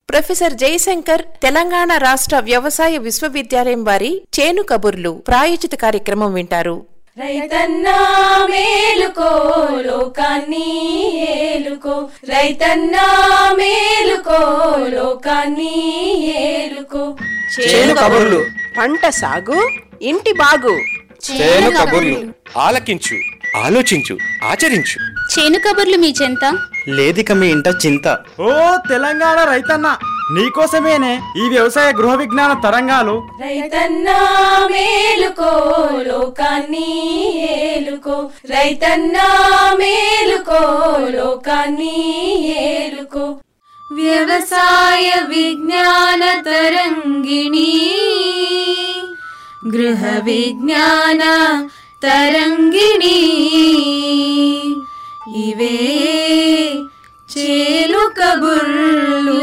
professor Jayashankar Telangana రాష్ట్ర వ్యవసాయ విశ్వవిద్యాలయం వారి చేను కబుర్లు ప్రాయోజిత కార్యక్రమం వింటారు రైతన్నా మేలుకో లోకాన్ని ఏలుకో రైతన్నా మేలుకో లోకాన్ని ఏలుకో చేను కబుర్లు పంట సాగు ఇంటి బాగు చేను కబుర్లు ఆలకించు ఆలోచించు ఆచరించు చేను కబుర్లు మీ చెంత లేదిక మీ ఇంట చింత ఓ తెలంగాణ రైతన్న నీకోసమేనే ఈ వ్యవసాయ గృహ విజ్ఞాన తరంగాలు రైతన్నా మేలుకో లోకాన్ని ఏలుకో రైతన్నా మేలుకో లోకాన్ని ఏలుకో వ్యవసాయ విజ్ఞాన తరంగిణి గృహ విజ్ఞాన తరంగిణి ఇవే చేలు కబుర్లు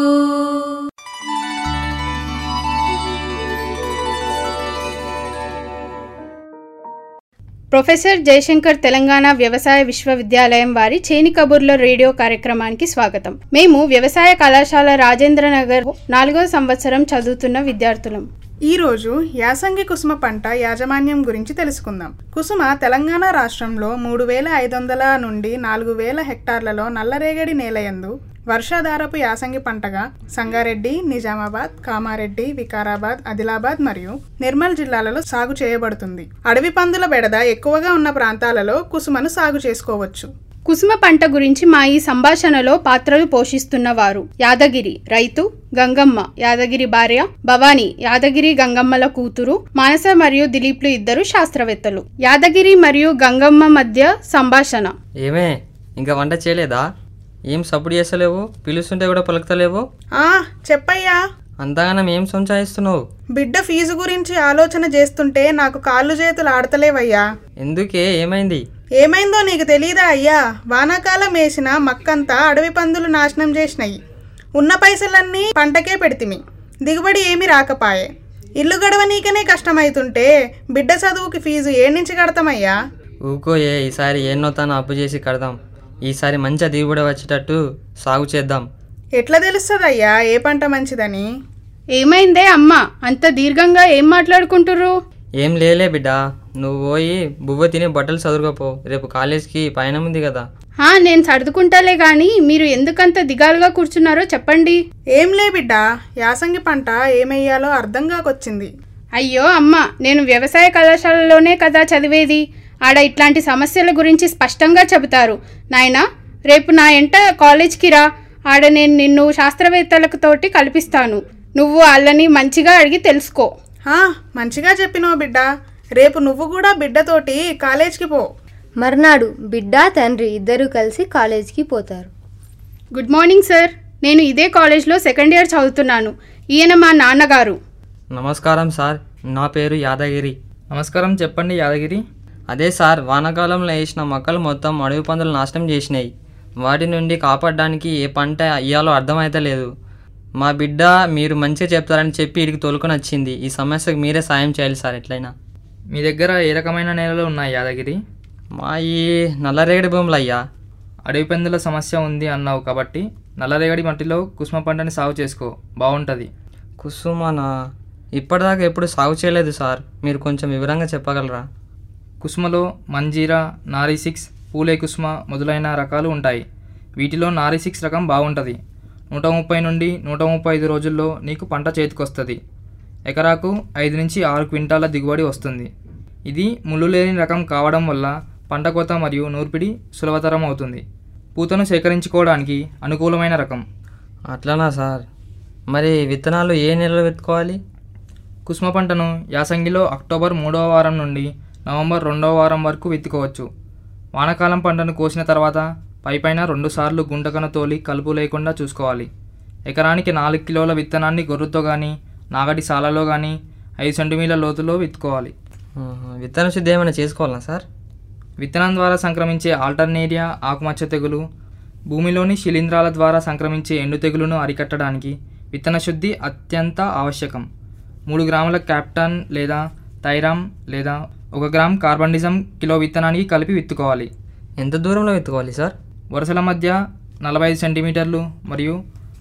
ప్రొఫెసర్ జయశంకర్ తెలంగాణ వ్యవసాయ విశ్వవిద్యాలయం వారి చేని కబుర్ల రేడియో కార్యక్రమానికి స్వాగతం మేము వ్యవసాయ కళాశాల రాజేంద్ర నగర్ నాలుగో సంవత్సరం చదువుతున్న విద్యార్థులం ఈ రోజు యాసంగి కుసుమ పంట యాజమాన్యం గురించి తెలుసుకుందాం కుసుమ తెలంగాణ రాష్ట్రంలో మూడు వేల ఐదు వందల నుండి నాలుగు వేల హెక్టార్లలో నల్లరేగడి నేలయందు వర్షాధారపు యాసంగి పంటగా సంగారెడ్డి నిజామాబాద్ కామారెడ్డి వికారాబాద్ ఆదిలాబాద్ మరియు నిర్మల్ జిల్లాలలో సాగు చేయబడుతుంది అడవి పందుల బెడద ఎక్కువగా ఉన్న ప్రాంతాలలో కుసుమను సాగు చేసుకోవచ్చు కుసుమ పంట గురించి మా ఈ సంభాషణలో పాత్రలు పోషిస్తున్న వారు యాదగిరి రైతు గంగమ్మ యాదగిరి భార్య భవానీ యాదగిరి గంగమ్మల కూతురు మానస మరియు దిలీప్లు ఇద్దరు శాస్త్రవేత్తలు యాదగిరి మరియు గంగమ్మ మధ్య సంభాషణ ఏమే ఇంకా వంట చేయలేదా ఏం సపోర్ట్ చేస్తలేవు పిలుస్తుంటే కూడా పలుకుతలేవు ఆ చెప్పయ్యా అంతగానం ఏం సంచాయిస్తున్నావు బిడ్డ ఫీజు గురించి ఆలోచన చేస్తుంటే నాకు కాళ్ళు చేతులు ఆడతలేవయ్యా ఎందుకే ఏమైంది ఏమైందో నీకు తెలీదా అయ్యా వానాకాలం వేసిన మక్కంతా అడవి పందులు నాశనం చేసినాయి ఉన్న పైసలన్నీ పంటకే పెడితిమి దిగుబడి ఏమీ రాకపాయే ఇల్లు గడవనీకనే కష్టమైతుంటే బిడ్డ చదువుకి ఫీజు ఏ నుంచి కడతామయ్యా ఊకో ఏ ఈసారి ఎన్నో తాను అప్పు చేసి కడదాం ఈసారి మంచిగా దిగుబడి వచ్చేటట్టు సాగు చేద్దాం ఎట్లా తెలుస్తుందయ్యా ఏ పంట మంచిదని ఏమైందే అమ్మ అంత దీర్ఘంగా ఏం మాట్లాడుకుంటుర్రు ఏం లేలే బిడ్డ నువ్వు పోయి బువ్వ తిని బట్టలు చదువుకోపో రేపు కాలేజ్కి పైన ఉంది కదా హా నేను సర్దుకుంటాలే గాని మీరు ఎందుకంత దిగాలుగా కూర్చున్నారో చెప్పండి ఏం లే బిడ్డ యాసంగి పంట ఏమయ్యాలో అర్థం కాకొచ్చింది అయ్యో అమ్మ నేను వ్యవసాయ కళాశాలలోనే కదా చదివేది ఆడ ఇట్లాంటి సమస్యల గురించి స్పష్టంగా చెబుతారు నాయనా రేపు నా ఎంట కాలేజ్కి రా ఆడ నేను నిన్ను శాస్త్రవేత్తలకు తోటి కల్పిస్తాను నువ్వు వాళ్ళని మంచిగా అడిగి తెలుసుకో హా మంచిగా చెప్పినావు బిడ్డ రేపు నువ్వు కూడా బిడ్డతోటి కాలేజ్కి పో మర్నాడు బిడ్డ తండ్రి ఇద్దరు కలిసి కాలేజీకి పోతారు గుడ్ మార్నింగ్ సార్ నేను ఇదే కాలేజ్లో సెకండ్ ఇయర్ చదువుతున్నాను ఈయన మా నాన్నగారు నమస్కారం సార్ నా పేరు యాదగిరి నమస్కారం చెప్పండి యాదగిరి అదే సార్ వానాకాలంలో వేసిన మొక్కలు మొత్తం అడవి పందులు నాశనం చేసినాయి వాటి నుండి కాపాడడానికి ఏ పంట ఇయ్యాలో అర్థమైతలేదు మా బిడ్డ మీరు మంచిగా చెప్తారని చెప్పి ఇడికి తోలుకొని వచ్చింది ఈ సమస్యకు మీరే సాయం చేయాలి సార్ ఎట్లయినా మీ దగ్గర ఏ రకమైన నేలలు ఉన్నాయి యాదగిరి మా ఈ నల్లరేగడి భూములు అయ్యా అడవి పందుల సమస్య ఉంది అన్నావు కాబట్టి నల్లరేగడి మట్టిలో కుసుమ పంటని సాగు చేసుకో బాగుంటుంది కుసుమనా ఇప్పటిదాకా ఎప్పుడు సాగు చేయలేదు సార్ మీరు కొంచెం వివరంగా చెప్పగలరా కుసుమలో మంజీరా నారీ సిక్స్ పూలే కుసుమ మొదలైన రకాలు ఉంటాయి వీటిలో నారీ సిక్స్ రకం బాగుంటుంది నూట ముప్పై నుండి నూట ముప్పై ఐదు రోజుల్లో నీకు పంట చేతికొస్తుంది ఎకరాకు ఐదు నుంచి ఆరు క్వింటాల దిగుబడి వస్తుంది ఇది ముళ్ళు లేని రకం కావడం వల్ల పంట కోత మరియు నూర్పిడి సులభతరం అవుతుంది పూతను సేకరించుకోవడానికి అనుకూలమైన రకం అట్లనా సార్ మరి విత్తనాలు ఏ నెలలో వెతుకోవాలి కుసుమ పంటను యాసంగిలో అక్టోబర్ మూడవ వారం నుండి నవంబర్ రెండవ వారం వరకు విత్తుకోవచ్చు వానాకాలం పంటను కోసిన తర్వాత పైపైన రెండుసార్లు గుంటకన తోలి కలుపు లేకుండా చూసుకోవాలి ఎకరానికి నాలుగు కిలోల విత్తనాన్ని గొర్రుతో కానీ నాగటి సాలలో కానీ ఐదు సెంటీమీటర్ల లోతులో విత్తుకోవాలి ఆహా, విత్తన శుద్ధి ఏమైనా చేసుకోవాలా సార్ విత్తనం ద్వారా సంక్రమించే ఆల్టర్నేరియా ఆకుమచ్చ తెగులు భూమిలోని శిలీంధ్రాల ద్వారా సంక్రమించే ఎండు తెగులును అరికట్టడానికి విత్తన శుద్ధి అత్యంత ఆవశ్యకం మూడు గ్రాముల క్యాప్టన్ లేదా థైరామ్ లేదా ఒక గ్రామ్ కార్బండిజం కిలో విత్తనానికి కలిపి విత్తుకోవాలి ఎంత దూరంలో విత్తుకోవాలి సార్ వరుసల మధ్య నలభై ఐదు సెంటీమీటర్లు మరియు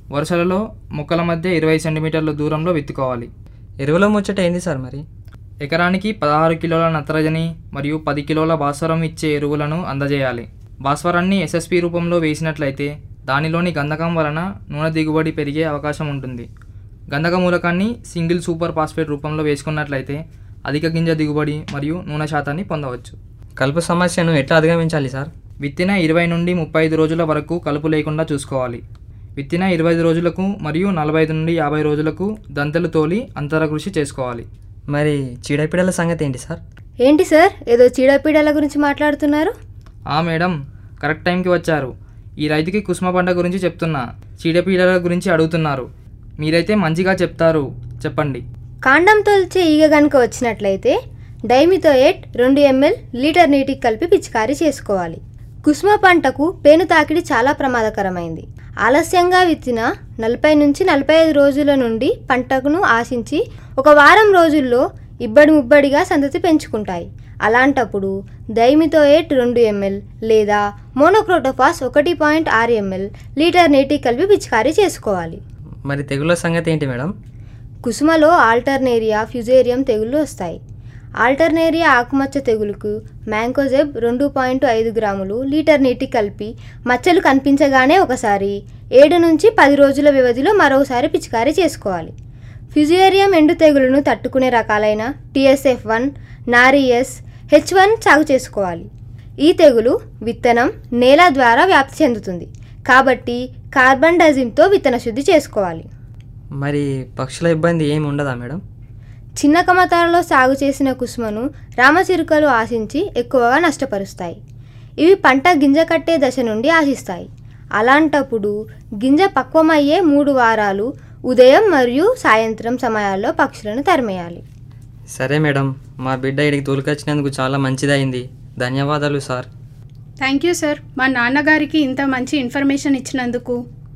వరుసలలో మొక్కల మధ్య ఇరవై సెంటీమీటర్ల దూరంలో విత్తుకోవాలి ఎరువుల ముచ్చట ఏంది సార్ మరి ఎకరానికి పదహారు కిలోల నత్రజని మరియు పది కిలోల భాస్వరం ఇచ్చే ఎరువులను అందజేయాలి భాస్వరాన్ని ఎస్ఎస్పి రూపంలో వేసినట్లయితే దానిలోని గంధకం వలన నూనె దిగుబడి పెరిగే అవకాశం ఉంటుంది గంధక మూలకాన్ని సింగిల్ సూపర్ ఫాస్ఫేట్ రూపంలో వేసుకున్నట్లయితే అధిక గింజ దిగుబడి మరియు నూనె శాతాన్ని పొందవచ్చు కలుపు సమస్యను ఎట్లా అధిగమించాలి సార్ విత్తిన ఇరవై నుండి ముప్పై ఐదు రోజుల వరకు కలుపు లేకుండా చూసుకోవాలి విత్తిన ఇరవై ఐదు రోజులకు మరియు నలభై ఐదు నుండి యాభై రోజులకు దంతలు తోలి అంతర కృషి చేసుకోవాలి మరి చీడపీడల సంగతి ఏంటి సార్ ఏంటి సార్ ఏదో చీడపీడల గురించి మాట్లాడుతున్నారు ఆ మేడం కరెక్ట్ టైంకి వచ్చారు ఈ రైతుకి కుసుమ పంట గురించి చెప్తున్నా చీడపీడల గురించి అడుగుతున్నారు మీరైతే మంచిగా చెప్తారు చెప్పండి కాండం తొలిచే ఈగ గనుక వచ్చినట్లయితే డైమిథోయేట్ రెండు ఎంఎల్ లీటర్ నీటికి కలిపి పిచికారీ చేసుకోవాలి కుసుమ పంటకు పేను తాకిడి చాలా ప్రమాదకరమైంది ఆలస్యంగా విత్తిన నలభై నుంచి నలభై ఐదు రోజుల నుండి పంటకును ఆశించి ఒక వారం రోజుల్లో ఇబ్బడి ముబ్బడిగా సంతతి పెంచుకుంటాయి అలాంటప్పుడు డైమిథోయేట్ రెండు ఎంఎల్ లేదా మోనోక్రోటోఫాస్ ఒకటి పాయింట్ ఆరు ఎంఎల్ లీటర్ నీటికి కలిపి పిచికారీ చేసుకోవాలి మరి తెగుళ్ళ సంగతి ఏంటి మేడం కుసుమలో ఆల్టర్నేరియా ఫ్యుజేరియం తెగుళ్ళు వస్తాయి ఆల్టర్నేరియా ఆకుమచ్చ తెగులుకు మ్యాంకోజెబ్ రెండు పాయింట్ ఐదు గ్రాములు లీటర్ నీటి కలిపి మచ్చలు కనిపించగానే ఒకసారి ఏడు నుంచి పది రోజుల వ్యవధిలో మరోసారి పిచికారీ చేసుకోవాలి ఫ్యుజేరియం ఎండు తెగులును తట్టుకునే రకాలైన టిఎస్ఎఫ్ వన్ నారియస్ హెచ్ వన్ సాగు చేసుకోవాలి ఈ తెగులు విత్తనం నేల ద్వారా వ్యాప్తి చెందుతుంది కాబట్టి కార్బన్ డజిమ్తో విత్తన శుద్ధి చేసుకోవాలి మరి పక్షుల ఇబ్బంది ఏమి ఉండదా మేడం చిన్న కమతాలలో సాగు చేసిన కుసుమను రామచిరుకలు ఆశించి ఎక్కువగా నష్టపరుస్తాయి ఇవి పంట గింజ కట్టే దశ నుండి ఆశిస్తాయి అలాంటప్పుడు గింజ పక్వమయ్యే మూడు వారాలు ఉదయం మరియు సాయంత్రం సమయాల్లో పక్షులను తరిమేయాలి సరే మేడం మా బిడ్డ ఇడికి తోలుకొచ్చినందుకు చాలా మంచిదైంది ధన్యవాదాలు సార్ థ్యాంక్ యూ సార్ మా నాన్నగారికి ఇంత మంచి ఇన్ఫర్మేషన్ ఇచ్చినందుకు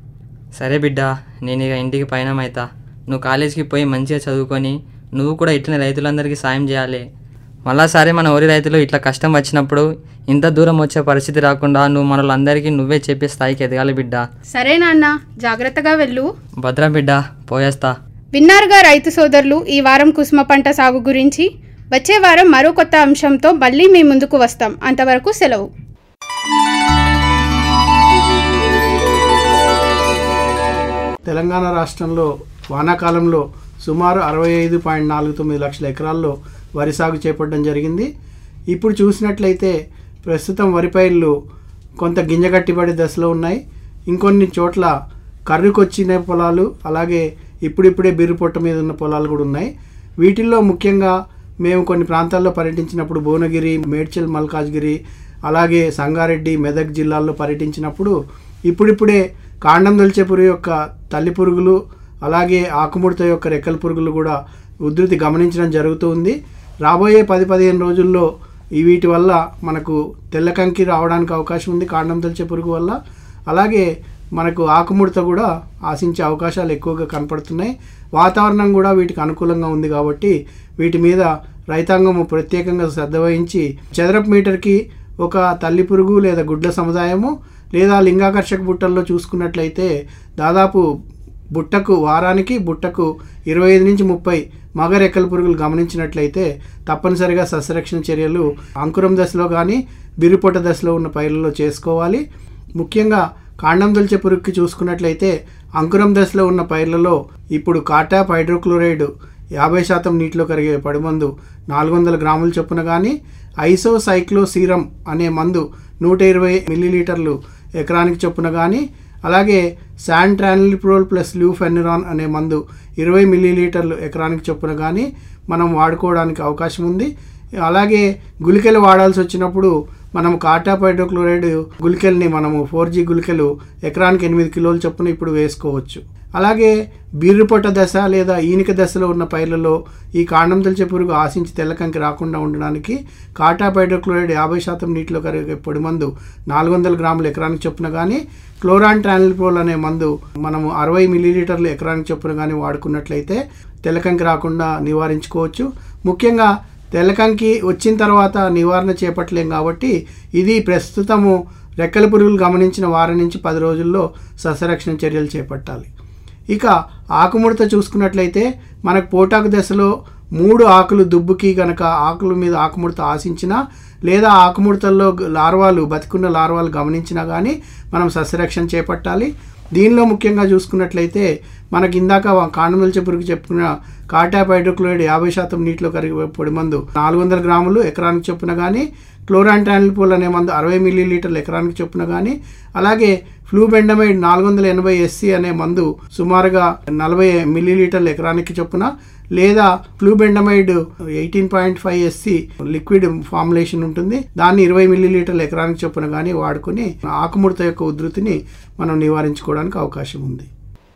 సరే బిడ్డ నేను ఇక ఇంటికి పయనమైతా నువ్వు కాలేజీకి పోయి మంచిగా చదువుకొని నువ్వు కూడా ఇట్లనే రైతులందరికీ సాయం చేయాలి మళ్ళా సరే మన ఊరి రైతులు ఇట్లా కష్టం వచ్చినప్పుడు ఇంత దూరం వచ్చే పరిస్థితి రాకుండా నువ్వు మనలందరికీ నువ్వే చెప్పే స్థాయికి ఎదగాలి బిడ్డ సరే నాన్న జాగ్రత్తగా వెళ్ళు భద్రం బిడ్డ పోయేస్తా విన్నారుగా రైతు సోదరులు ఈ వారం కుసుమ పంట సాగు గురించి వచ్చే వారం మరో కొత్త అంశంతో మళ్ళీ మీ ముందుకు వస్తాం అంతవరకు సెలవు తెలంగాణ రాష్ట్రంలో వానాకాలంలో సుమారు అరవై ఐదు పాయింట్ నాలుగు తొమ్మిది లక్షల ఎకరాల్లో వరి సాగు చేపట్టడం జరిగింది ఇప్పుడు చూసినట్లయితే ప్రస్తుతం వరి పైర్లు కొంత గింజ కట్టిబడే దశలో ఉన్నాయి ఇంకొన్ని చోట్ల కర్రుకొచ్చిన పొలాలు అలాగే ఇప్పుడిప్పుడే బిర్రు పొట్ట మీద ఉన్న పొలాలు కూడా ఉన్నాయి వీటిల్లో ముఖ్యంగా మేము కొన్ని ప్రాంతాల్లో పర్యటించినప్పుడు భువనగిరి మేడ్చల్ మల్కాజ్గిరి అలాగే సంగారెడ్డి మెదక్ జిల్లాల్లో పర్యటించినప్పుడు ఇప్పుడిప్పుడే కాండం దొలిచే పురుగు యొక్క తల్లి పురుగులు అలాగే ఆకుముడత యొక్క రెక్కల పురుగులు కూడా ఉధృతి గమనించడం జరుగుతూ ఉంది రాబోయే పది పదిహేను రోజుల్లో ఈ వీటి వల్ల మనకు తెల్లకంకి రావడానికి అవకాశం ఉంది కాండం తొలిచే పురుగు వల్ల అలాగే మనకు ఆకుముడత కూడా ఆశించే అవకాశాలు ఎక్కువగా కనపడుతున్నాయి వాతావరణం కూడా వీటికి అనుకూలంగా ఉంది కాబట్టి వీటి మీద రైతాంగం ప్రత్యేకంగా శ్రద్ధ వహించి చదరపు మీటర్కి ఒక తల్లి పురుగు లేదా గుడ్ల సముదాయము లేదా లింగాకర్షక బుట్టల్లో చూసుకున్నట్లయితే దాదాపు బుట్టకు వారానికి బుట్టకు ఇరవై ఐదు నుంచి ముప్పై మగ రెక్కల పురుగులు గమనించినట్లయితే తప్పనిసరిగా సస్యరక్షణ చర్యలు అంకురం దశలో కానీ బిరిపొట్ట దశలో ఉన్న పైర్లలో చేసుకోవాలి ముఖ్యంగా కాండం దొలిచే పురుగుకి చూసుకున్నట్లయితే అంకురం దశలో ఉన్న పైర్లలో ఇప్పుడు కాటాప్ హైడ్రోక్లోరైడ్ యాభై శాతం నీటిలో కరిగే పడిమందు నాలుగు వందల గ్రాముల చొప్పున కానీ ఐసో సైక్లోసీరం అనే మందు నూట ఇరవై మిల్లీలీటర్లు ఎకరానికి చొప్పున కానీ అలాగే శాంట్రానిలిప్రోల్ ప్లస్ ల్యూఫెన్నిరాన్ అనే మందు ఇరవై మిల్లీలీటర్లు ఎకరానికి చొప్పున కానీ మనం వాడుకోవడానికి అవకాశం ఉంది అలాగే గుళికలు వాడాల్సి వచ్చినప్పుడు మనం కాటాప్ హైడ్రోక్లోరైడ్ గుళికల్ని మనము ఫోర్ జీ గుళికలు ఎకరానికి ఎనిమిది కిలోల చొప్పున ఇప్పుడు వేసుకోవచ్చు అలాగే బీర్రుపొట్ట దశ లేదా ఈనిక దశలో ఉన్న పైర్లలో ఈ కాండం తొలిచే పురుగు ఆశించి తెల్లకంకి రాకుండా ఉండడానికి కాటాప్ హైడ్రోక్లోరైడ్ యాభై శాతం నీటిలో కరిగే పొడి మందు నాలుగు వందల గ్రాములు ఎకరానికి చొప్పున కానీ క్లోరాన్ ట్రానిల్ప్రోల్ అనే మందు మనము అరవై మిల్లీలీటర్లు ఎకరానికి చొప్పున కానీ వాడుకున్నట్లయితే తెల్లకంకి రాకుండా నివారించుకోవచ్చు ముఖ్యంగా తెల్లకంకి వచ్చిన తర్వాత నివారణ చేపట్టలేం కాబట్టి ఇది ప్రస్తుతము రెక్కల పురుగులు గమనించిన వారం నుంచి పది రోజుల్లో సస్యరక్షణ చర్యలు చేపట్టాలి ఇక ఆకుముడత చూసుకున్నట్లయితే మనకు పోటాకు దశలో మూడు ఆకులు దుబ్బుకి గనక ఆకుల మీద ఆకుముడత ఆశించినా లేదా ఆకుముడతల్లో లార్వాలు బతికున్న లార్వాలు గమనించినా కానీ మనం సస్యరక్షణ చేపట్టాలి దీనిలో ముఖ్యంగా చూసుకున్నట్లయితే మనకి ఇందాక కాండమిల్చ పురుగు చెప్పుకున్న కాటాప్ హైడ్రోక్లోరైడ్ యాభై శాతం నీటిలో కరిగే పొడి మందు నాలుగు వందల గ్రాములు ఎకరానికి చొప్పున కానీ క్లోరాంటానిల్పోల్ అనే మందు అరవై మిల్లీ లీటర్లు ఎకరానికి చొప్పున కానీ అలాగే ఫ్లూబెండమైడ్ నాలుగు వందల ఎనభై ఎస్సీ అనే మందు సుమారుగా నలభై మిల్లీ లీటర్లు ఎకరానికి చొప్పున లేదా flubendiamide eighteen point five SC liquid formulation ఉంటుంది దాన్ని ఇరవై మిల్లీ లీటర్ల ఎకరానికి చొప్పున కానీ వాడుకొని ఆకుముడత యొక్క ఉధృతిని మనం నివారించుకోవడానికి అవకాశం ఉంది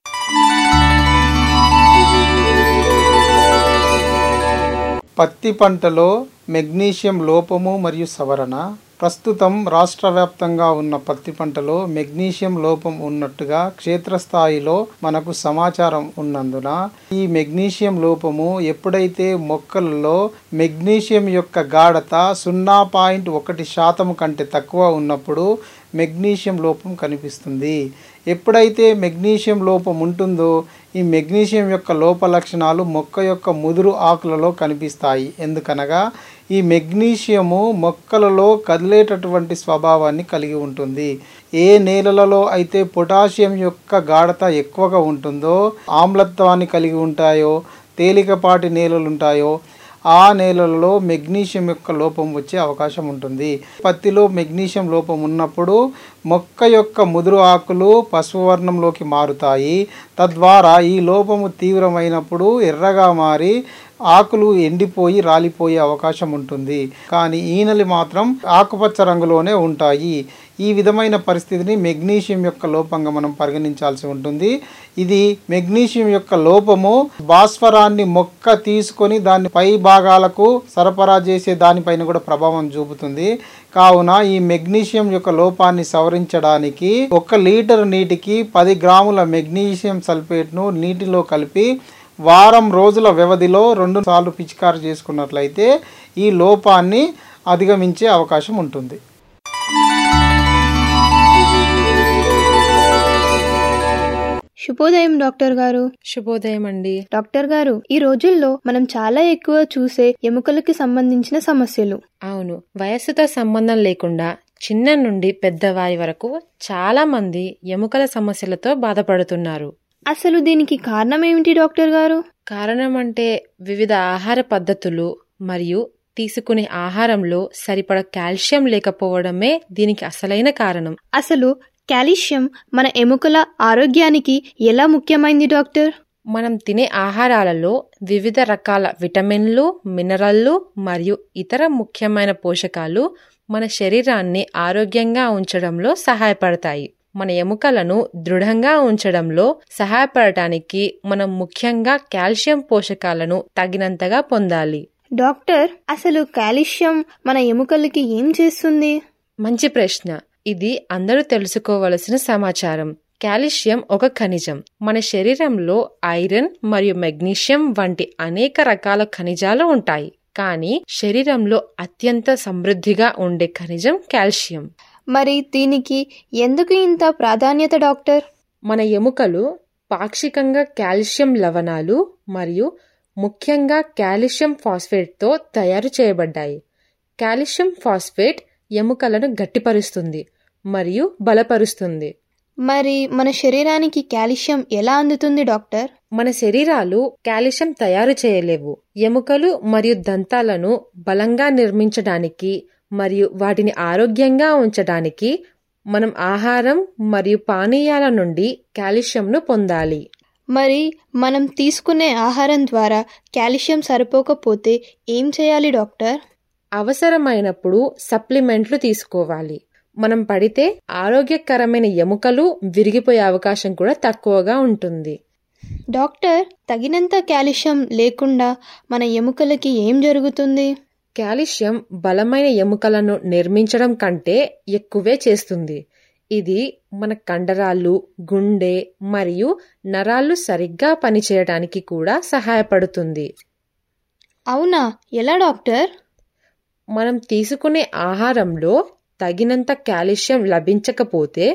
పత్తి పంటలో మెగ్నీషియం లోపము మరియు సవరణ ప్రస్తుతం రాష్ట్ర వ్యాప్తంగా ఉన్న పత్తి పంటలో మెగ్నీషియం లోపం ఉన్నట్టుగా క్షేత్రస్థాయిలో మనకు సమాచారం ఉన్నందున ఈ మెగ్నీషియం లోపము ఎప్పుడైతే మొక్కలలో మెగ్నీషియం యొక్క గాఢత సున్నా పాయింట్ ఒకటి శాతం కంటే తక్కువ ఉన్నప్పుడు మెగ్నీషియం లోపం కనిపిస్తుంది ఎప్పుడైతే మెగ్నీషియం లోపం ఉంటుందో ఈ మెగ్నీషియం యొక్క లోప లక్షణాలు మొక్క యొక్క ముదురు ఆకులలో కనిపిస్తాయి ఎందుకనగా ఈ మెగ్నీషియము మొక్కలలో కదిలేటటువంటి స్వభావాన్ని కలిగి ఉంటుంది ఏ నేలలలో అయితే పొటాషియం యొక్క గాఢత ఎక్కువగా ఉంటుందో ఆమ్లత్వాన్ని కలిగి ఉంటాయో తేలికపాటి నేలలు ఉంటాయో ఆ నేలలలో మెగ్నీషియం యొక్క లోపం వచ్చే అవకాశం ఉంటుంది పత్తిలో మెగ్నీషియం లోపం ఉన్నప్పుడు మొక్క యొక్క ముదురు ఆకులు పసుపు వర్ణంలోకి మారుతాయి తద్వారా ఈ లోపము తీవ్రమైనప్పుడు ఎర్రగా మారి ఆకులు ఎండిపోయి రాలిపోయే అవకాశం ఉంటుంది కానీ ఈనెలు మాత్రం ఆకుపచ్చ రంగులోనే ఉంటాయి ఈ విధమైన పరిస్థితిని మెగ్నీషియం యొక్క లోపంగా మనం పరిగణించాల్సి ఉంటుంది ఇది మెగ్నీషియం యొక్క లోపము భాస్వరాన్ని మొక్క తీసుకొని దాన్ని పై భాగాలకు సరఫరా చేసే దానిపైన కూడా ప్రభావం చూపుతుంది కావున ఈ మెగ్నీషియం యొక్క లోపాన్ని సవరించడానికి ఒక లీటర్ నీటికి పది గ్రాముల మెగ్నీషియం సల్ఫేట్ను నీటిలో కలిపి వారం రోజుల వ్యవధిలో రెండు సార్లు పిచికారు చేసుకున్నట్లయితే ఈ లోపాన్ని అధిగమించే అవకాశం ఉంటుంది శుభోదయం డాక్టర్ గారు శుభోదయం అండి డాక్టర్ గారు ఈ రోజుల్లో మనం చాలా ఎక్కువ చూసే ఎముకలకి సంబంధించిన సమస్యలు అవును వయస్సుతో సంబంధం లేకుండా చిన్న నుండి పెద్దవారి వరకు చాలా మంది ఎముకల సమస్యలతో బాధపడుతున్నారు అసలు దీనికి కారణం ఏమిటి డాక్టర్ గారు కారణం అంటే వివిధ ఆహార పద్ధతులు మరియు తీసుకునే ఆహారంలో సరిపడ కాల్షియం లేకపోవడమే దీనికి అసలైన కారణం అసలు కాల్షియం మన ఎముకల ఆరోగ్యానికి ఎలా ముఖ్యమైంది డాక్టర్ మనం తినే ఆహారాలలో వివిధ రకాల విటమిన్లు మినరల్లు మరియు ఇతర ముఖ్యమైన పోషకాలు మన శరీరాన్ని ఆరోగ్యంగా ఉంచడంలో సహాయపడతాయి మన ఎముకలను దృఢంగా ఉంచడంలో సహాయపడటానికి మనం ముఖ్యంగా కాల్షియం పోషకాలను తగినంతగా పొందాలి డాక్టర్ అసలు కాల్షియం మన ఎముకలకి ఏం చేస్తుంది మంచి ప్రశ్న ఇది అందరూ తెలుసుకోవలసిన సమాచారం కాల్షియం ఒక ఖనిజం మన శరీరంలో ఐరన్ మరియు మెగ్నీషియం వంటి అనేక రకాల ఖనిజాలు ఉంటాయి కానీ శరీరంలో అత్యంత సమృద్ధిగా ఉండే ఖనిజం కాల్షియం మరి దీనికి ఎందుకు ఇంత ప్రాధాన్యత డాక్టర్ మన ఎముకలు పాక్షికంగా కాల్షియం లవణాలు మరియు ముఖ్యంగా కాల్షియం ఫాస్ఫేట్తో తయారు చేయబడ్డాయి కాల్షియం ఫాస్ఫేట్ ఎముకలను గట్టిపరుస్తుంది మరియు బలపరుస్తుంది మరి మన శరీరానికి కాల్షియం ఎలా అందుతుంది డాక్టర్ మన శరీరాలు కాల్షియం తయారు చేయలేవు ఎముకలు మరియు దంతాలను బలంగా నిర్మించడానికి మరియు వాటిని ఆరోగ్యంగా ఉంచడానికి మనం ఆహారం మరియు పానీయాల నుండి కాల్షియంను పొందాలి మరి మనం తీసుకునే ఆహారం ద్వారా కాల్షియం సరిపోకపోతే ఏం చేయాలి డాక్టర్ అవసరమైనప్పుడు సప్లిమెంట్లు తీసుకోవాలి మనం పడితే ఆరోగ్యకరమైన ఎముకలు విరిగిపోయే అవకాశం కూడా తక్కువగా ఉంటుంది డాక్టర్ తగినంత కాల్షియం లేకుండా మన ఎముకలకి ఏం జరుగుతుంది కాల్షియం బలమైన ఎముకలను నిర్మించడం కంటే ఎక్కువే చేస్తుంది ఇది మన కండరాలు గుండె మరియు నరాలు సరిగ్గా పనిచేయడానికి కూడా సహాయపడుతుంది అవునా ఎలా డాక్టర్ మనం తీసుకునే ఆహారంలో తగినంత కాల్షియం లభించకపోతే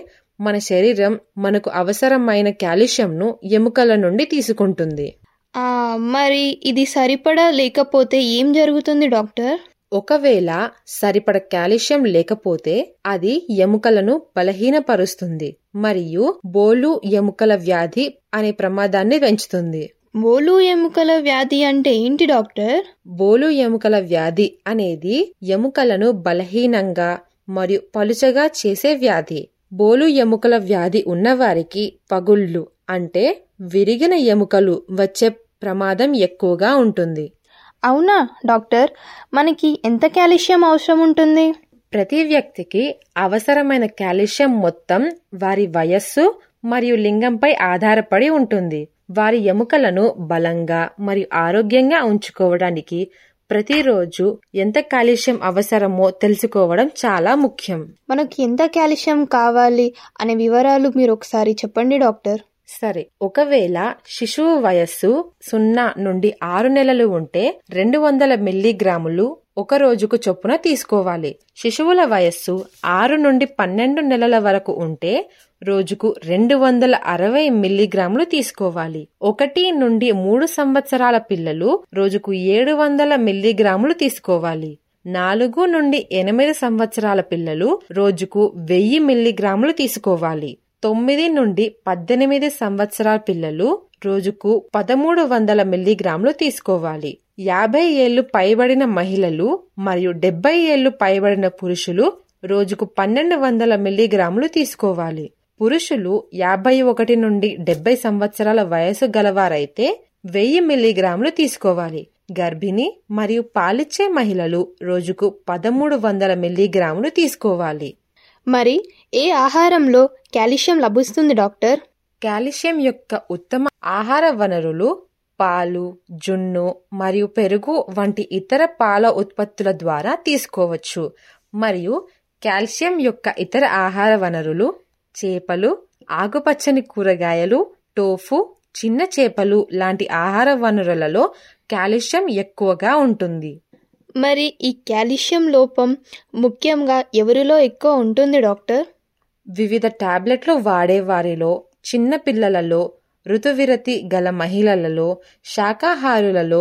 మన శరీరం మనకు అవసరమైన కాల్షియంను ఎముకల నుండి తీసుకుంటుంది ఆ, మరి ఇది సరిపడా లేకపోతే ఏం జరుగుతుంది డాక్టర్ ఒకవేళ సరిపడ కాల్షియం లేకపోతే అది ఎముకలను బలహీనపరుస్తుంది మరియు బోలు ఎముకల వ్యాధి అనే ప్రమాదాన్ని పెంచుతుంది బోలు ఎముకల వ్యాధి అంటే ఏంటి డాక్టర్ బోలు ఎముకల వ్యాధి అనేది ఎముకలను బలహీనంగా మరియు పలుచగా చేసే వ్యాధి బోలు ఎముకల వ్యాధి ఉన్నవారికి పగుళ్ళు అంటే విరిగిన ఎముకలు వచ్చే ప్రమాదం ఎక్కువగా ఉంటుంది అవునా డాక్టర్ మనకి ఎంత కాల్షియం అవసరం ఉంటుంది ప్రతి వ్యక్తికి అవసరమైన కాల్షియం మొత్తం వారి వయస్సు మరియు లింగంపై ఆధారపడి ఉంటుంది వారి ఎముకలను బలంగా మరియు ఆరోగ్యంగా ఉంచుకోవడానికి ప్రతిరోజు ఎంత కాల్షియం అవసరమో తెలుసుకోవడం చాలా ముఖ్యం మనకి ఎంత కాల్షియం కావాలి అనే వివరాలు మీరు ఒకసారి చెప్పండి డాక్టర్ సరే ఒకవేళ శిశువు వయస్సు సున్నా నుండి ఆరు నెలలు ఉంటే రెండు వందల మిల్లీగ్రాములు ఒక రోజుకు చొప్పున తీసుకోవాలి శిశువుల వయస్సు ఆరు నుండి పన్నెండు నెలల వరకు ఉంటే రోజుకు రెండు వందల అరవై మిల్లీగ్రాములు తీసుకోవాలి ఒకటి నుండి మూడు సంవత్సరాల పిల్లలు రోజుకు ఏడు వందల మిల్లీగ్రాములు తీసుకోవాలి నాలుగు నుండి ఎనిమిది సంవత్సరాల పిల్లలు రోజుకు వెయ్యి మిల్లీగ్రాములు తీసుకోవాలి తొమ్మిది నుండి పద్దెనిమిది సంవత్సరాల పిల్లలు రోజుకు పదమూడు వందల మిల్లీగ్రాములు తీసుకోవాలి యాభై ఏళ్లు పైబడిన మహిళలు మరియు డెబ్బై ఏళ్లు పైబడిన పురుషులు రోజుకు పన్నెండు వందల మిల్లీగ్రాములు తీసుకోవాలి పురుషులు యాభై ఒకటి నుండి డెబ్బై సంవత్సరాల వయసు గలవారైతే వెయ్యి మిల్లీగ్రాములు తీసుకోవాలి గర్భిణి మరియు పాలిచ్చే మహిళలు రోజుకు పదమూడు వందల మిల్లీగ్రాములు తీసుకోవాలి మరి ఏ ఆహారంలో కాల్షియం లభిస్తుంది డాక్టర్ కాల్షియం యొక్క ఉత్తమ ఆహార వనరులు పాలు జున్ను మరియు పెరుగు వంటి ఇతర పాల ఉత్పత్తుల ద్వారా తీసుకోవచ్చు మరియు కాల్షియం యొక్క ఇతర ఆహార వనరులు చేపలు ఆకుపచ్చని కూరగాయలు టోఫు చిన్న చేపలు లాంటి ఆహార వనరులలో కాల్షియం ఎక్కువగా ఉంటుంది మరి ఈ కాల్షియం లోపం ముఖ్యంగా ఎవరిలో ఎక్కువ ఉంటుంది డాక్టర్ వివిధ టాబ్లెట్లు వాడే వారిలో చిన్న పిల్లలలో ఋతువిరతి గల మహిళలలో శాకాహారులలో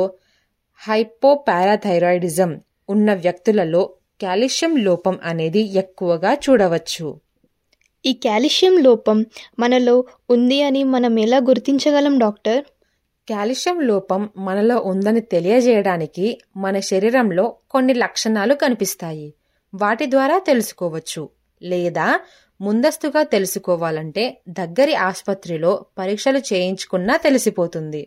హైపోపారాథైరాయిడిజం ఉన్న వ్యక్తులలో కాల్షియం లోపం అనేది ఎక్కువగా చూడవచ్చు ఈ కాల్షియం లోపం మనలో ఉంది అని మనం ఎలా గుర్తించగలం డాక్టర్ కాల్షియం లోపం మనలో ఉందని తెలియజేయడానికి మన శరీరంలో కొన్ని లక్షణాలు కనిపిస్తాయి వాటి ద్వారా తెలుసుకోవచ్చు లేదా ముందస్తుగా తెలుసుకోవాలంటే దగ్గరి ఆసుపత్రిలో పరీక్షలు చేయించుకున్నా తెలిసిపోతుంది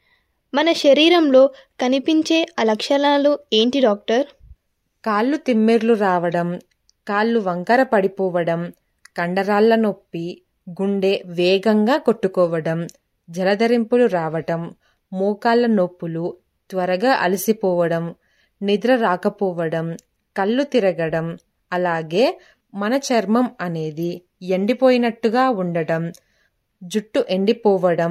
మన శరీరంలో కనిపించే ఆ లక్షణాలు ఏంటి డాక్టర్ కాళ్ళు తిమ్మిర్లు రావడం కాళ్ళు వంకర పడిపోవడం కండరాళ్ల నొప్పి గుండె వేగంగా కొట్టుకోవడం జలధరింపులు రావటం మోకాళ్ళ నొప్పులు త్వరగా అలసిపోవడం నిద్ర రాకపోవడం కళ్ళు తిరగడం అలాగే మన చర్మం అనేది ఎండిపోయినట్టుగా ఉండడం జుట్టు ఎండిపోవడం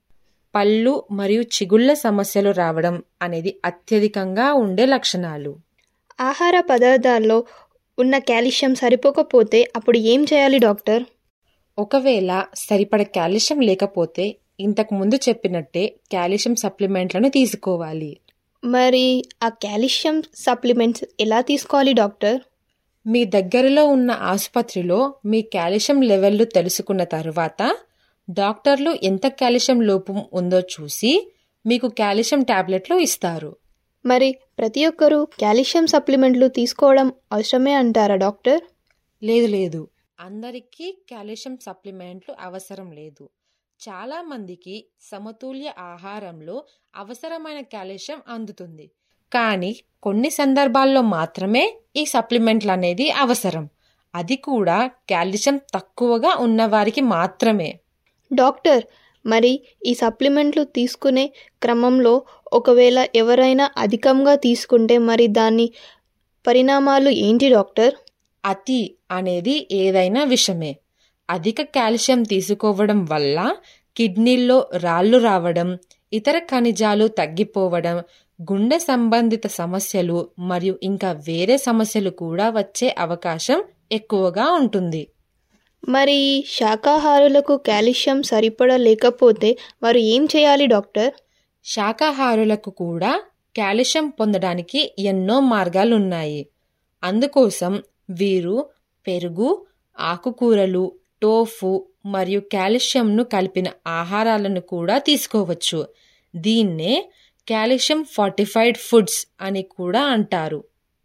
పళ్ళు మరియు చిగుళ్ళ సమస్యలు రావడం అనేది అత్యధికంగా ఉండే లక్షణాలు ఆహార పదార్థాల్లో ఉన్న కాల్షియం సరిపోకపోతే అప్పుడు ఏం చేయాలి డాక్టర్ ఒకవేళ సరిపడ కాల్షియం లేకపోతే ఇంతకు ముందు చెప్పినట్టే కాల్షియం సప్లిమెంట్లను తీసుకోవాలి మరి ఆ కాల్షియం సప్లిమెంట్స్ ఎలా తీసుకోవాలి డాక్టర్ మీ దగ్గరలో ఉన్న ఆసుపత్రిలో మీ కాల్షియం లెవెల్లు తెలుసుకున్న తరువాత డాక్టర్లు ఎంత కాల్షియం లోపం ఉందో చూసి మీకు కాల్షియం టాబ్లెట్లు ఇస్తారు మరి ప్రతి ఒక్కరూ కాల్షియం సప్లిమెంట్లు తీసుకోవడం అవసరమే అంటారా డాక్టర్ లేదు లేదు అందరికీ కాల్షియం సప్లిమెంట్లు అవసరం లేదు చాలా మందికి సమతుల్య ఆహారంలో అవసరమైన కాల్షియం అందుతుంది కానీ కొన్ని సందర్భాల్లో మాత్రమే ఈ సప్లిమెంట్లు అనేది అవసరం అది కూడా కాల్షియం తక్కువగా ఉన్నవారికి మాత్రమే డాక్టర్ మరి ఈ సప్లిమెంట్లు తీసుకునే క్రమంలో ఒకవేళ ఎవరైనా అధికంగా తీసుకుంటే మరి దాని పరిణామాలు ఏంటి డాక్టర్ అతి అనేది ఏదైనా విషమే అధిక కాల్షియం తీసుకోవడం వల్ల కిడ్నీల్లో రాళ్ళు రావడం ఇతర ఖనిజాలు తగ్గిపోవడం గుండె సంబంధిత సమస్యలు మరియు ఇంకా వేరే సమస్యలు కూడా వచ్చే అవకాశం ఎక్కువగా ఉంటుంది మరి శాకాహారులకు కాల్షియం సరిపడా లేకపోతే వారు ఏం చేయాలి డాక్టర్ శాకాహారులకు కూడా కాల్షియం పొందడానికి ఎన్నో మార్గాలున్నాయి అందుకోసం వీరు పెరుగు ఆకుకూరలు టోఫు మరియు కాల్షియంను కలిపిన ఆహారాలను కూడా తీసుకోవచ్చు దీన్నే కాల్షియం ఫార్టిఫైడ్ ఫుడ్స్ అని కూడా అంటారు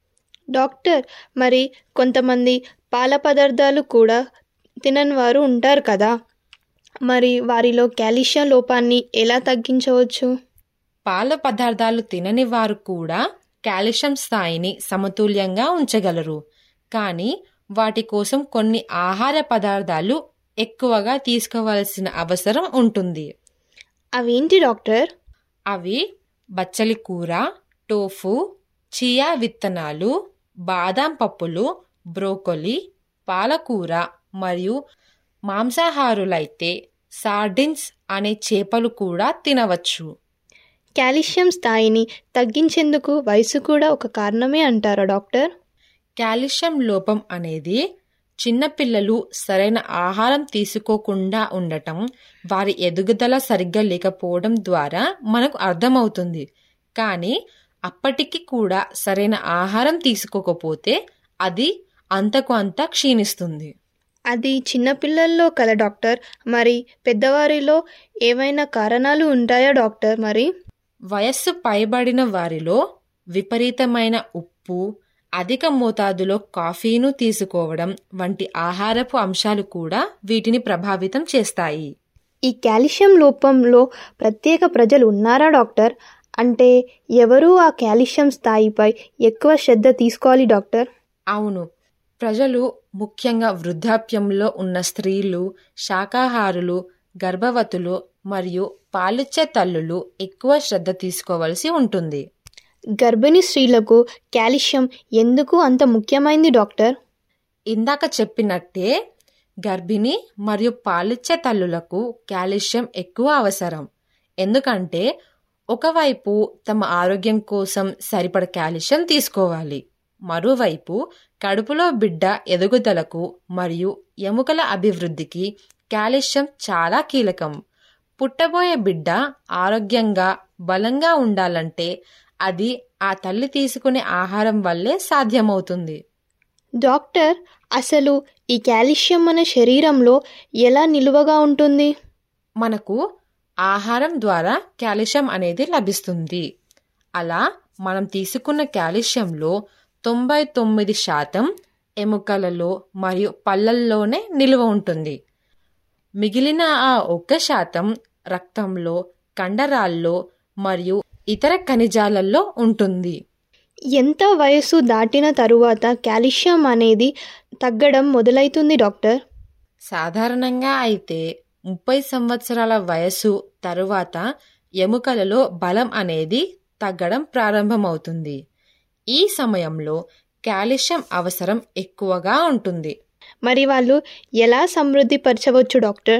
డాక్టర్ మరి కొంతమంది పాల పదార్థాలు కూడా తినని వారు ఉంటారు కదా మరి వారిలో కాల్షియం లోపాన్ని ఎలా తగ్గించవచ్చు పాల పదార్థాలు తినని వారు కూడా కాల్షియం స్థాయిని సమతుల్యంగా ఉంచగలరు కానీ వాటి కోసం కొన్ని ఆహార పదార్థాలు ఎక్కువగా తీసుకోవాల్సిన అవసరం ఉంటుంది అవేంటి డాక్టర్ అవి బచ్చలి కూర టోఫు చియా విత్తనాలు బాదాం పప్పులు బ్రోకొలి పాలకూర మరియు మాంసాహారులైతే సార్డిన్స్ అనే చేపలు కూడా తినవచ్చు కాల్షియం స్థాయిని తగ్గించేందుకు వయసు కూడా ఒక కారణమే అంటారా డాక్టర్ కాల్షియం లోపం అనేది చిన్నపిల్లలు సరైన ఆహారం తీసుకోకుండా ఉండటం వారి ఎదుగుదల సరిగ్గా లేకపోవడం ద్వారా మనకు అర్థమవుతుంది కానీ అప్పటికి కూడా సరైన ఆహారం తీసుకోకపోతే అది అంతకు అంత క్షీణిస్తుంది అది చిన్నపిల్లల్లో కదా డాక్టర్ మరి పెద్దవారిలో ఏవైనా కారణాలు ఉంటాయా డాక్టర్ మరి వయస్సు పైబడిన వారిలో విపరీతమైన ఉప్పు అధిక మోతాదులో కాఫీను తీసుకోవడం వంటి ఆహారపు అంశాలు కూడా వీటిని ప్రభావితం చేస్తాయి ఈ కాల్షియం లోపంలో ప్రత్యేక ప్రజలు ఉన్నారా డాక్టర్ అంటే ఎవరు ఆ కాల్షియం స్థాయిపై ఎక్కువ శ్రద్ధ తీసుకోవాలి డాక్టర్ అవును ప్రజలు ముఖ్యంగా వృద్ధాప్యంలో ఉన్న స్త్రీలు శాకాహారులు గర్భవతులు మరియు పాలిచ్చే తల్లులు ఎక్కువ శ్రద్ధ తీసుకోవలసి ఉంటుంది గర్భిణీ స్త్రీలకు కాల్షియం ఎందుకు అంత ముఖ్యమైంది డాక్టర్ ఇందాక చెప్పినట్టే గర్భిణి మరియు పాలిచ్చే తల్లులకు కాల్షియం ఎక్కువ అవసరం ఎందుకంటే ఒకవైపు తమ ఆరోగ్యం కోసం సరిపడ కాల్షియం తీసుకోవాలి మరోవైపు కడుపులో బిడ్డ ఎదుగుదలకు మరియు ఎముకల అభివృద్ధికి కాల్షియం చాలా కీలకం పుట్టబోయే బిడ్డ ఆరోగ్యంగా బలంగా ఉండాలంటే అది ఆ తల్లి తీసుకునే ఆహారం వల్లే సాధ్యమవుతుంది డాక్టర్ అసలు ఈ కాల్షియం మన శరీరంలో ఎలా నిలువగా ఉంటుంది మనకు ఆహారం ద్వారా కాల్షియం అనేది లభిస్తుంది అలా మనం తీసుకున్న కాల్షియంలో తొంభై తొమ్మిది శాతం ఎముకలలో మరియు పళ్ళల్లోనే నిలువ ఉంటుంది మిగిలిన ఆ ఒక్క శాతం రక్తంలో కండరాల్లో మరియు ఇతర ఖనిజాలలో ఉంటుంది ఎంత వయసు దాటిన తరువాత కాల్షియం అనేది తగ్గడం మొదలవుతుంది డాక్టర్ సాధారణంగా అయితే ముప్పై సంవత్సరాల వయసు తరువాత ఎముకలలో బలం అనేది తగ్గడం ప్రారంభమవుతుంది ఈ సమయంలో కాల్షియం అవసరం ఎక్కువగా ఉంటుంది మరి వాళ్ళు ఎలా సమృద్ధి పరచవచ్చు డాక్టర్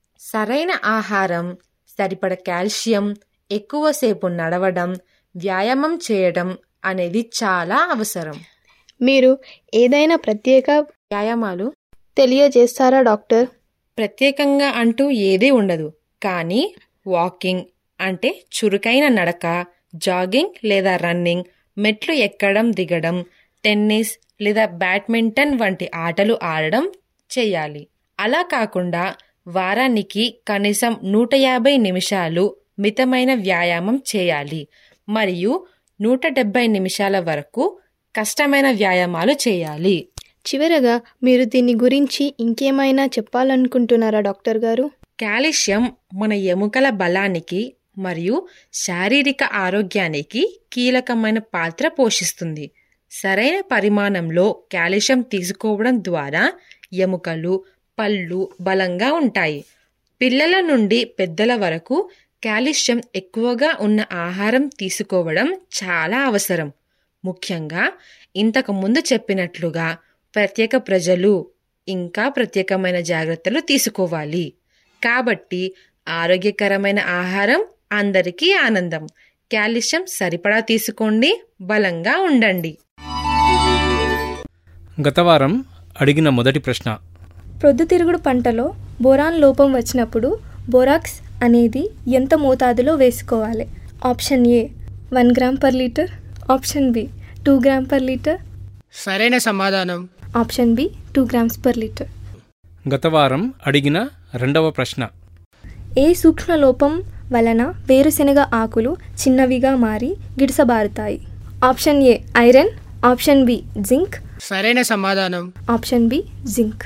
సరైన ఆహారం సరిపడ కాల్షియం ఎక్కువసేపు నడవడం వ్యాయామం చేయడం అనేది చాలా అవసరం మీరు ఏదైనా ప్రత్యేక వ్యాయామాలు తెలియజేస్తారా డాక్టర్ ప్రత్యేకంగా అంటూ ఏదీ ఉండదు కానీ వాకింగ్ అంటే చురుకైన నడక జాగింగ్ లేదా రన్నింగ్ మెట్లు ఎక్కడం దిగడం టెన్నిస్ లేదా బ్యాడ్మింటన్ వంటి ఆటలు ఆడడం చేయాలి అలా కాకుండా వారానికి కనీసం నూట యాభై నిమిషాలు మితమైన వ్యాయామం చేయాలి మరియు నూట డెబ్బై నిమిషాల వరకు కష్టమైన వ్యాయామాలు చేయాలి చివరగా మీరు దీని గురించి ఇంకేమైనా చెప్పాలనుకుంటున్నారా డాక్టర్ గారు కాల్షియం మన ఎముకల బలానికి మరియు శారీరక ఆరోగ్యానికి కీలకమైన పాత్ర పోషిస్తుంది సరైన పరిమాణంలో కాల్షియం తీసుకోవడం ద్వారా ఎముకలు పళ్ళు బలంగా ఉంటాయి పిల్లల నుండి పెద్దల వరకు కాల్షియం ఎక్కువగా ఉన్న ఆహారం తీసుకోవడం చాలా అవసరం ముఖ్యంగా ఇంతకు ముందు చెప్పినట్లుగా ప్రత్యేక ప్రజలు ఇంకా ప్రత్యేకమైన జాగ్రత్తలు తీసుకోవాలి కాబట్టి ఆరోగ్యకరమైన ఆహారం అందరికీ ఆనందం కాల్షియం సరిపడా తీసుకోండి బలంగా ఉండండి గత వారం అడిగిన మొదటి ప్రశ్న ప్రొద్దుతిరుగుడు పంటలో బోరాన్ లోపం వచ్చినప్పుడు బోరాక్స్ అనేది ఎంత మోతాదులో వేసుకోవాలి option A one gram per litre option B two gram per litre సరైన సమాధానం option B two grams per litre గత వారం అడిగిన రెండవ ప్రశ్న ఏ సూక్ష్మ లోపం వలన వేరుశెనగ ఆకులు చిన్నవిగా మారి గిడసబారుతాయి option A iron option B zinc సరైన సమాధానం ఆప్షన్ బి జింక్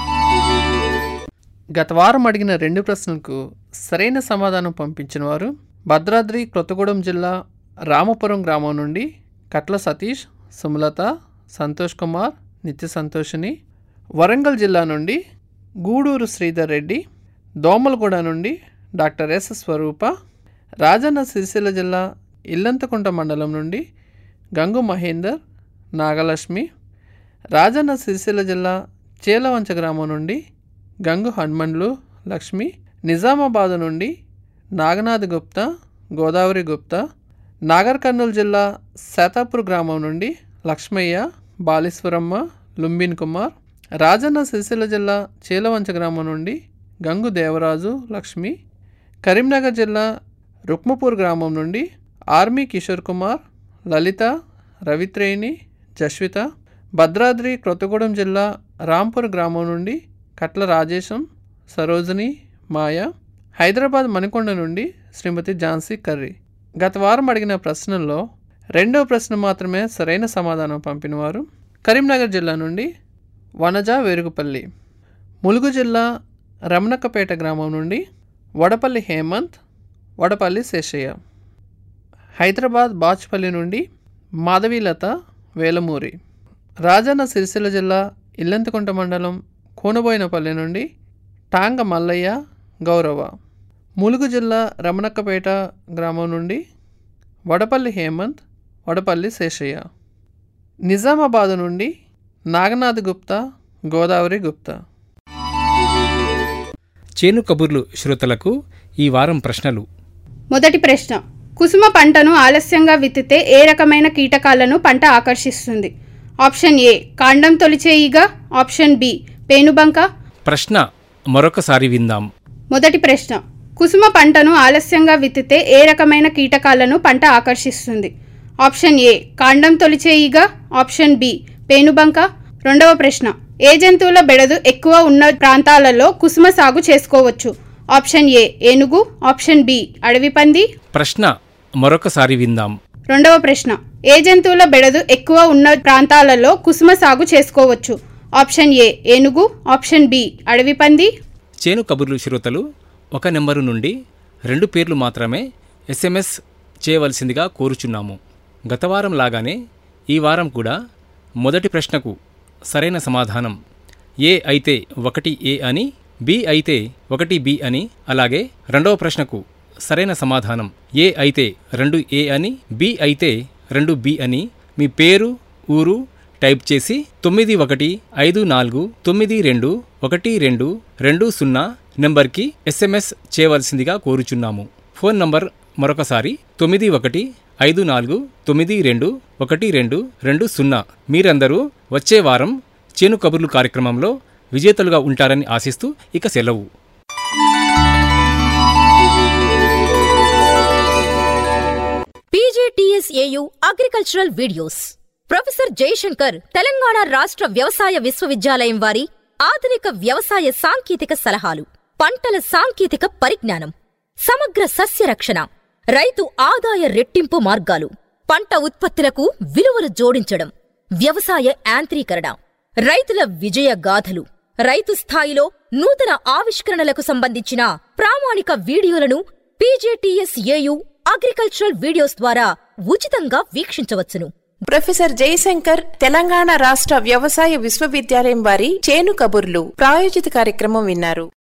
గత వారం అడిగిన రెండు ప్రశ్నలకు సరైన సమాధానం పంపించిన వారు భద్రాద్రి కొత్తగూడెం జిల్లా రామపురం గ్రామం నుండి కట్ల సతీష్ సుమలత సంతోష్ కుమార్ నిత్య సంతోషిని వరంగల్ జిల్లా నుండి గూడూరు శ్రీధర్ రెడ్డి దోమలగూడ నుండి డాక్టర్ ఎస్ స్వరూప రాజన్న సిరిసిల్ల జిల్లా ఇల్లంతకుంట మండలం నుండి గంగు మహేందర్ నాగలక్ష్మి రాజన్న సిరిసిల్ల జిల్లా చేలవంచ గ్రామం నుండి గంగు హనుమండ్లు లక్ష్మి నిజామాబాద్ నుండి నాగనాథ్ గుప్తా గోదావరి గుప్తా నాగర్ కర్నూలు జిల్లా శాతాపూర్ గ్రామం నుండి లక్ష్మయ్య బాలీశ్వరమ్మ లుంబిన్ కుమార్ రాజన్న సిరిసిల్ల జిల్లా చీలవంచ గ్రామం నుండి గంగు దేవరాజు లక్ష్మి కరీంనగర్ జిల్లా రుక్మపూర్ గ్రామం నుండి ఆర్మీ కిషోర్ కుమార్ లలిత రవిత్రేణి జస్విత భద్రాద్రి కొత్తగూడెం జిల్లా రాంపూర్ గ్రామం నుండి కట్ల రాజేశం సరోజిని మాయ హైదరాబాద్ మణికొండ నుండి శ్రీమతి ఝాన్సీ కర్రీ గత వారం అడిగిన ప్రశ్నల్లో రెండవ ప్రశ్న మాత్రమే సరైన సమాధానం పంపినవారు కరీంనగర్ జిల్లా నుండి వనజ వేరుగుపల్లి ములుగు జిల్లా రమణక్కపేట గ్రామం నుండి వడపల్లి హేమంత్ వడపల్లి శేషయ్య హైదరాబాద్ బాచ్పల్లి నుండి మాధవీలత వేలమూరి రాజన్న సిరిసిల్ల జిల్లా ఇల్లంతకుంట మండలం కూనబోయినపల్లి నుండి టాంగ మల్లయ్య గౌరవ ములుగు జిల్లా రమణక్కపేట గ్రామం నుండి వడపల్లి హేమంత్ వడపల్లి శేషయ్య నిజామాబాద్ నుండి నాగనాథ్ గుప్తా గోదావరి గుప్తా చేను కబుర్లు శ్రోతలకు ఈ వారం ప్రశ్నలు మొదటి ప్రశ్న కుసుమ పంటను ఆలస్యంగా విత్తితే ఏ రకమైన కీటకాలను పంట ఆకర్షిస్తుంది ఆప్షన్ ఏ కాండం తొలిచే ఈగ ఆప్షన్ బి పేనుబంక ప్రశ్న మరొకసారి విందాం మొదటి ప్రశ్న కుసుమ పంటను ఆలస్యంగా విత్తితే ఏ రకమైన కీటకాలను పంట ఆకర్షిస్తుంది ఆప్షన్ ఏ కాండం తొలిచే ఈగ ఆప్షన్ బి పేనుబంక రెండవ ప్రశ్న ఏ జంతువుల బెడదు ఎక్కువ ఉన్న ప్రాంతాలలో కుసుమ సాగు చేసుకోవచ్చు ఆప్షన్ ఏ ఏనుగు ఆప్షన్ బి అడవి పంది ప్రశ్న మరొకసారి విందాం రెండవ ప్రశ్న ఏ జంతువుల బెడదు ఎక్కువ ఉన్న ప్రాంతాలలో కుసుమ సాగు చేసుకోవచ్చు ఆప్షన్ ఏ ఏనుగు ఆప్షన్ బి అడవి పంది చేను కబుర్లు శ్రోతలు ఒక నెంబరు నుండి రెండు పేర్లు మాత్రమే ఎస్ఎంఎస్ చేయవలసిందిగా కోరుచున్నాము గత వారం లాగానే ఈ వారం కూడా మొదటి ప్రశ్నకు సరైన సమాధానం ఏ అయితే ఒకటి ఏ అని బి అయితే ఒకటి బి అని అలాగే రెండవ ప్రశ్నకు సరైన సమాధానం ఏ అయితే రెండు ఏ అని బి అయితే రెండు బి అని మీ పేరు ఊరు టైప్ చేసి తొమ్మిది ఒకటి ఐదు నాలుగు తొమ్మిది రెండు ఒకటి రెండు రెండు సున్నా నెంబర్కి ఎస్ఎంఎస్ చేయవలసిందిగా కోరుచున్నాము ఫోన్ నంబర్ మరొకసారి తొమ్మిది ఒకటి ఐదు నాలుగు తొమ్మిది రెండు ఒకటి రెండు రెండు సున్నా మీరందరూ వచ్చే వారం చేను కబుర్లు కార్యక్రమంలో విజేతలుగా ఉంటారని ఆశిస్తూ ఇక సెలవు PGTSAU agricultural videos professor Jayashankar Telangana రాష్ట్ర వ్యవసాయ విశ్వవిద్యాలయం వారి ఆధునిక వ్యవసాయ సాంకేతిక సలహాలు పంటల సాంకేతిక పరిజ్ఞానం సమగ్ర సస్య రక్షణ రైతు ఆదాయ రెట్టింపు మార్గాలు పంట ఉత్పత్తులకు విలువలు జోడించడం వ్యవసాయ యాంత్రీకరణ రైతుల విజయ గాథలు రైతు స్థాయిలో నూతన ఆవిష్కరణలకు సంబంధించిన ప్రామాణిక వీడియోలను పీజేటీఎస్ఏయు అగ్రికల్చరల్ వీడియోస్ ద్వారా ఉచితంగా వీక్షించవచ్చును ప్రొఫెసర్ జయశంకర్ తెలంగాణ రాష్ట్ర వ్యవసాయ విశ్వవిద్యాలయం వారి చేను కబుర్లు ప్రాయోజిత కార్యక్రమం విన్నారు